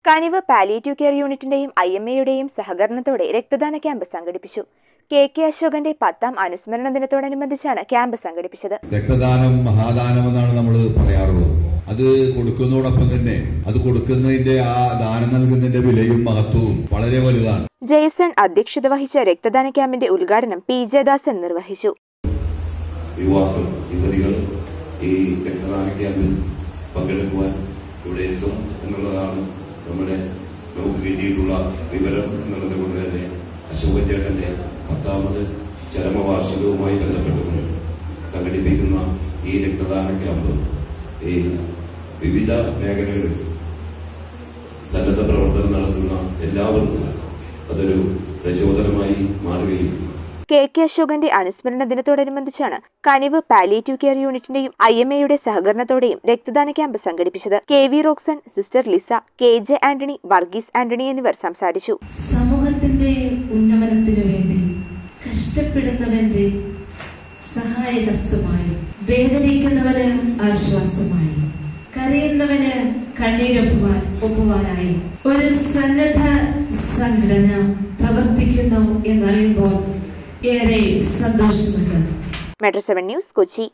കനിവ് palliative care യൂണിറ്റിന്റെയും I M എയുടെയും സഹകരണത്തോടെ രക്തദാന ക്യാമ്പ് സംഘടിപ്പിച്ചു കെ കെ അശോകന്റെ പത്താം അനുസ്മരണ ദിനത്തോടനുബന്ധിച്ചാണ് ക്യാമ്പ് സംഘടിപ്പിച്ചത് രക്തദാനം മഹാദാനം എന്നാണ് നമ്മൾ പറയാറുള്ളത് അത് കൊടുക്കുന്നതോടൊപ്പം തന്നെ അത് കൊടുക്കുന്നതിന്റെ ആ ദാനം നൽകുന്നതിന്റെ വിലയും മഹത്വവും വളരെ വലുതാണ് ജെയ്സൺ അധ്യക്ഷത വഹിച്ച രക്തദാന ക്യാമ്പിന്റെ ഉദ്ഘാടനം പി ജയദാസൻ നിർവഹിച്ചു യുവാക്കൾ യുവതികൾ ഈ രക്തദാന ക്യാമ്പിൽ പങ്കെടുക്കുവാൻ ഇവിടെ എത്തും എന്നുള്ളതാണ് നമ്മുടെ നമുക്ക് കിട്ടിയിട്ടുള്ള വിവരം എന്നുള്ളത് കൊണ്ട് തന്നെ അശോകൻ ചേട്ടന്റെ പത്താമത് ചരമവാർഷികവുമായി ബന്ധപ്പെട്ടുകൊണ്ട് സംഘടിപ്പിക്കുന്ന ഈ രക്തദാന ക്യാമ്പ് ഈ വിവിധ മേഖലകളിൽ സന്നദ്ധ പ്രവർത്തനം നടത്തുന്ന എല്ലാവർക്കും അതൊരു പ്രചോദനമായി മാറുകയും കെ കെ അശോകന്റെ അനുസ്മരണ ദിനത്തോടനുബന്ധിച്ചാണ് കനിവ് പാലിയേറ്റീവ് കെയർ യൂണിറ്റിന്റെയും ഐ എം എയുടെ സഹകരണത്തോടെയും രക്തദാന ക്യാമ്പ് സംഘടിപ്പിച്ചത് K V Roxon sister Lisa K J Antony Varghese Antony എന്നിവർ സംസാരിച്ചു സമൂഹത്തിന്റെ ഉന്നമനത്തിനു വേണ്ടി കഷ്ടപ്പെടുന്നവന്റെ സഹായഹസ്തമായി വേദനിക്കുന്നവന് ആശ്വാസമായി കരയുന്നവന് കണ്ണീരൊപ്പുവാൻ ഒപ്പുവാനായി ഒരു സന്നദ്ധ സംഘടന പ്രവർത്തിക്കുന്നു എന്നറിയുമ്പോൾ ഏറെ സന്തോഷമുണ്ട് മെട്രോ സെവൻ ന്യൂസ് കൊച്ചി